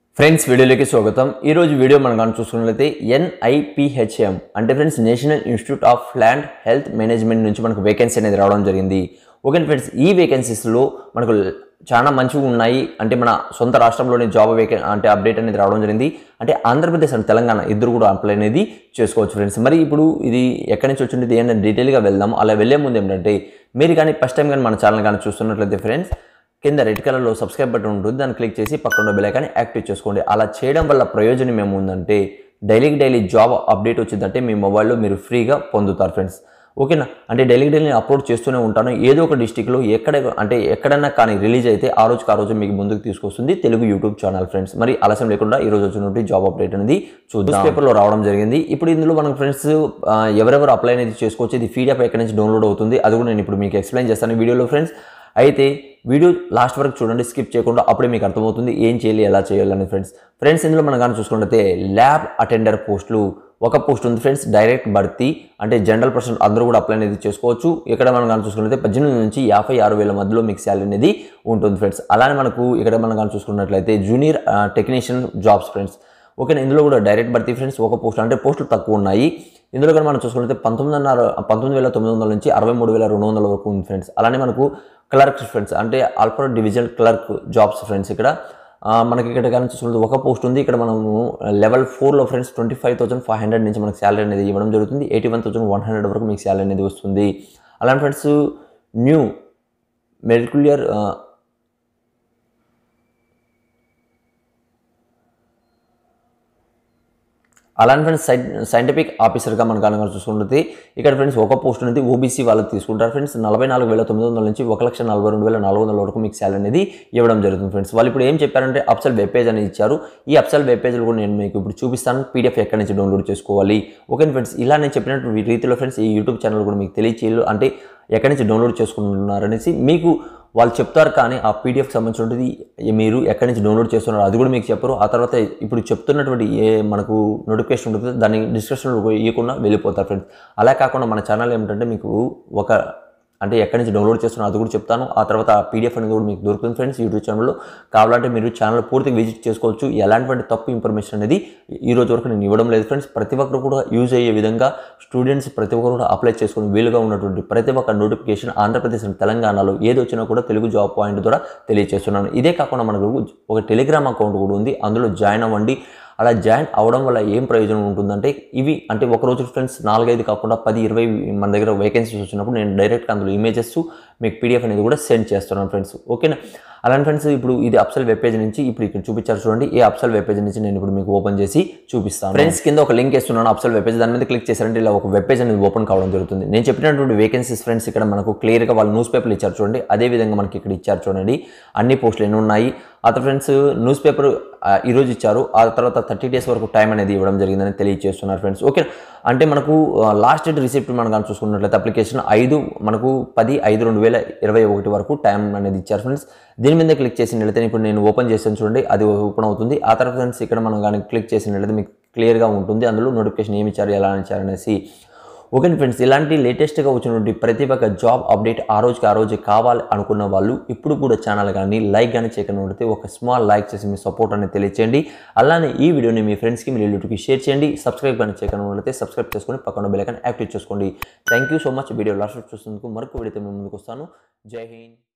friends వీడియోలోకి స్వాగతం ఈ రోజు వీడియో మనం కానీ చూసుకున్నట్లయితే ఎన్ఐపిహెచ్ఎం అంటే friends national institute of plant health management నుంచి మనకు వేకెన్సీ అనేది రావడం జరిగింది ఓకే ఫ్రెండ్స్ ఈ వేకెన్సీస్లో మనకు చాలా మంచిగా ఉన్నాయి అంటే మన సొంత రాష్ట్రంలోని జాబ్ వేకె అంటే అప్డేట్ అనేది రావడం జరిగింది అంటే ఆంధ్రప్రదేశ్ అండ్ తెలంగాణ ఇద్దరు కూడా అప్లై అనేది చేసుకోవచ్చు ఫ్రెండ్స్ మరి ఇప్పుడు ఇది ఎక్కడి నుంచి వచ్చింది ఏంటంటే డీటెయిల్గా వెళ్దాం అలా వెళ్ళే ముందు ఏంటంటే మీరు కానీ ఫస్ట్ టైం కానీ మన ఛానల్ కానీ చూస్తున్నట్లయితే ఫ్రెండ్స్ కింద రెడ్ కలర్లో సబ్స్క్రైబ్ బటన్ ఉంటుంది దాన్ని క్లిక్ చేసి పక్కన బెల్ ఐకాన్ యాక్టివ్ చేసుకోండి అలా చేయడం వల్ల ప్రయోజనం ఏముందంటే డైలీకి డైలీ జాబ్ అప్డేట్ వచ్చిందంటే మీ మొబైల్లో మీరు ఫ్రీగా పొందుతారు ఫ్రెండ్స్ ఓకేనా అంటే డైలీకి డైలీ అప్లోడ్ చేస్తూనే ఉంటాను ఏదో ఒక డిస్టిక్లో ఎక్కడ అంటే ఎక్కడైనా కానీ రిలీజ్ అయితే ఆ రోజుకి ఆ రోజు మీకు ముందుకు తీసుకొస్తుంది తెలుగు యూట్యూబ్ ఛానల్ ఫ్రెండ్స్ మరి ఆలస్యం లేకుండా ఈ రోజు వచ్చినటువంటి జాబ్ అప్డేట్ అనేది చూద్దాం పేపర్లో రావడం జరిగింది ఇప్పుడు ఇందులో మనకు ఫ్రెండ్స్ ఎవరెవరు అప్లై అనేది చేసుకోవచ్చు ఇది పీడిఎఫ్ ఎక్కడి నుంచి డౌన్లోడ్ అవుతుంది అది కూడా నేను ఇప్పుడు మీకు ఎక్స్ప్లెయిన్ చేస్తాను ఈ వీడియోలో ఫ్రెండ్స్ అయితే వీడియో లాస్ట్ వరకు చూడండి స్కిప్ చేయకుండా అప్పుడే మీకు అర్థమవుతుంది ఏం చేయాలి ఎలా చేయాలని ఫ్రెండ్స్ ఫ్రెండ్స్ ఇందులో మనం కానీ చూసుకున్నట్లయితే ల్యాబ్ అటెండర్ పోస్టులు ఒక పోస్ట్ ఉంది ఫ్రెండ్స్ డైరెక్ట్ భర్తీ అంటే జనరల్ పర్సన్ అందరూ కూడా అప్లై అనేది చేసుకోవచ్చు ఇక్కడ మనం కానీ చూసుకున్నట్లయితే పద్దెనిమిది నుంచి యాభై ఆరు వేల మధ్యలో మీకు శాలరీ అనేది ఉంటుంది ఫ్రెండ్స్ అలానే మనకు ఇక్కడ మనం కానీ చూసుకున్నట్లయితే జూనియర్ టెక్నీషియన్ జాబ్స్ ఫ్రెండ్స్ ఓకేనా ఇందులో కూడా డైరెక్ట్ భర్తీ ఫ్రెండ్స్ ఒక పోస్ట్ అంటే పోస్టులు తక్కువ ఉన్నాయి ఇందులో కానీ మనం చూసుకుంటే పంతొమ్మిదిన్నర పంతొమ్మిది వేల తొమ్మిది వందల నుంచి అరవై మూడు వేల రెండు వందల వరకు ఉంది ఫ్రెండ్స్ అలానే మనకు క్లర్క్స్ ఫ్రెండ్స్ అంటే alpha division clerk jobs friends ఇక్కడ ఆ, మనకి ఇక్కడ కానీ చూసుకుంటే ఒక పోస్ట్ ఉంది ఇక్కడ మనము లెవెల్ ఫోర్లో friends twenty five thousand five hundred నుంచి మనకి శాలరీ అనేది ఇవ్వడం జరుగుతుంది eighty one thousand one hundred వరకు మీకు శాలరీ అనేది వస్తుంది అలాంటి ఫ్రెండ్స్ న్యూ మెడికులియర్ అలాంటి ఫ్రెండ్స్ సై సైంటిఫిక్ ఆఫీసర్గా మనం కనుక చూసుకుంటుంది ఇక్కడ ఫ్రెండ్స్ ఒక పోస్ట్ అనేది ఓబీసీ వాళ్ళకి తీసుకుంటారు ఫ్రెండ్స్ నలభై నాలుగు వేల తొమ్మిది వందల నుంచి ఒక లక్ష నలభై రెండు వేల నాలుగు వందల వరకు మీకు శాలరీ అనేది ఇవ్వడం జరుగుతుంది ఫ్రెండ్స్ వాళ్ళు ఇప్పుడు ఏం చెప్పారంటే అప్సల్ వెబ్ పేజ్ అనేది ఇచ్చారు ఈ అప్సల్ వెబ్ పేజ్లో కూడా నేను మీకు ఇప్పుడు చూపిస్తాను పీడిఎఫ్ ఎక్కడి నుంచి డౌన్లోడ్ చేసుకోవాలి ఓకే ఫ్రెండ్స్ ఇలా నేను చెప్పినట్టు రీతిలో ఫ్రెండ్స్ ఈ యూట్యూబ్ ఛానల్ కూడా మీకు తెలియచేయాలి అంటే ఎక్కడి నుంచి డౌన్లోడ్ చేసుకుంటున్నారనేసి మీకు వాళ్ళు చెప్తారు కానీ ఆ పీడిఎఫ్ సంబంధించినది మీరు ఎక్కడి నుంచి డౌన్లోడ్ చేస్తున్నారు అది కూడా మీకు చెప్పరు ఆ తర్వాత ఇప్పుడు చెప్తున్నటువంటి ఏ మనకు నోటిఫికేషన్ ఉంటుంది దాన్ని డిస్క్రిప్షన్లో ఇవ్వకుండా వెళ్ళిపోతారు ఫ్రెండ్స్ అలా కాకుండా మన ఛానల్ ఏమిటంటే మీకు ఒక అంటే ఎక్కడి నుంచి డౌన్లోడ్ చేస్తున్నా అది కూడా చెప్తాను ఆ తర్వాత ఆ పీడిఎఫ్ అనేది కూడా మీకు దొరుకుతుంది ఫ్రెండ్స్ యూట్యూబ్ ఛానల్లో కావాలంటే మీరు ఛానల్ పూర్తిగా విజిట్ చేసుకోవచ్చు ఎలాంటి తప్పు ఇన్ఫర్మేషన్ అనేది ఈ రోజు వరకు నేను ఇవ్వడం లేదు ఫ్రెండ్స్ ప్రతి ఒక్కరు కూడా యూజ్ అయ్యే విధంగా స్టూడెంట్స్ ప్రతి ఒక్కరు కూడా అప్లై చేసుకుని వీలుగా ఉన్నటువంటి ప్రతి ఒక్క నోటిఫికేషన్ ఆంధ్రప్రదేశ్ అండ్ తెలంగాణలో ఏది వచ్చినా కూడా తెలుగు జాబ్ పాయింట్ ద్వారా తెలియజేస్తున్నాను ఇదే కాకుండా మనకు ఒక టెలిగ్రామ్ అకౌంట్ కూడా ఉంది అందులో జాయిన్ అవ్వండి అలా జాయిన్ అవ్వడం వల్ల ఏం ప్రయోజనం ఉంటుందంటే ఇవి అంటే ఒక రోజు ఫ్రెండ్స్ నాలుగైదు కాకుండా పది ఇరవై మన దగ్గర వేకెన్సీస్ వచ్చినప్పుడు నేను డైరెక్ట్గా అందులో ఇమేజెస్ మీకు పీడిఎఫ్ అనేది కూడా సెండ్ చేస్తున్నాను ఫ్రెండ్స్ ఓకేనా అలాంటి ఫ్రెండ్స్ ఇప్పుడు ఇది అప్సల్ వెబ్ పేజ్ నుంచి ఇప్పుడు ఇక్కడ చూపించారు చూడండి ఈ అప్సల్ వెబ్ పేజ్ నుంచి నేను ఇప్పుడు మీకు ఓపెన్ చేసి చూపిస్తాను ఫ్రెండ్స్ కింద ఒక లింక్ ఇస్తున్నాను అప్సల్ వెబ్ పేజ్ దాని మీద క్లిక్ చేశారంటే ఇలా ఒక వెబ్ పేజ్ అనేది ఓపెన్ కావడం జరుగుతుంది నేను చెప్పినటువంటి వేకెన్సీస్ ఫ్రెండ్స్ ఇక్కడ మనకు క్లియర్గా వాళ్ళు న్యూస్ పేపర్లు ఇచ్చారు చూడండి అదే విధంగా మనకి ఇక్కడ ఇచ్చారు చూడండి అన్ని పోస్టులు ఎన్ని ఉన్నాయి ఆ ఫ్రెండ్స్ న్యూస్ పేపర్ ఈరోజు ఇచ్చారు ఆ తర్వాత థర్టీ డేస్ వరకు టైం అనేది ఇవ్వడం జరిగిందని తెలియజేస్తున్నారు ఫ్రెండ్స్ ఓకే అంటే మనకు లాస్ట్ డేట్ రిసిప్ట్ మనం కానీ చూసుకున్నట్లయితే అప్లికేషన్ ఐదు మనకు పది ఐదు రెండు వేల ఇరవై ఒకటి వరకు టైం అనేది ఇచ్చారు ఫ్రెండ్స్ దీని మీద క్లిక్ చేసినట్లయితే ఇప్పుడు నేను ఓపెన్ చేసాను చూడండి అది ఓపెన్ అవుతుంది ఆ తర్వాత ఫ్రెండ్స్ ఇక్కడ మనం కానీ క్లిక్ చేసినట్లయితే మీకు క్లియర్గా ఉంటుంది అందులో నోటిఫికేషన్ ఏమి ఇచ్చారు ఎలా ఇచ్చారు అనేసి ఓకే ఫ్రెండ్స్ ఇలాంటి లేటెస్ట్గా వచ్చినటువంటి ప్రతి ఒక్క జాబ్ అప్డేట్ ఆ రోజుకి ఆ రోజు కావాలి అనుకున్న వాళ్ళు ఇప్పుడు కూడా ఛానల్ కానీ లైక్ కానీ చేయకుండా ఒక స్మాల్ లైక్ చేసి మీ సపోర్ట్ అనేది తెలియచేయండి అలానే ఈ వీడియోని మీ ఫ్రెండ్స్కి మీ రిలేటివ్కి షేర్ చేయండి సబ్స్క్రైబ్ కానీ చేయకుండా సబ్స్క్రైబ్ చేసుకొని పక్కన బెల్ ఐకాన్ యాక్టివ్ చేసుకోండి thank you so much video last చూసినందుకు మరొక వీడియోతో మేము ముందుకు వస్తాను జై హింద్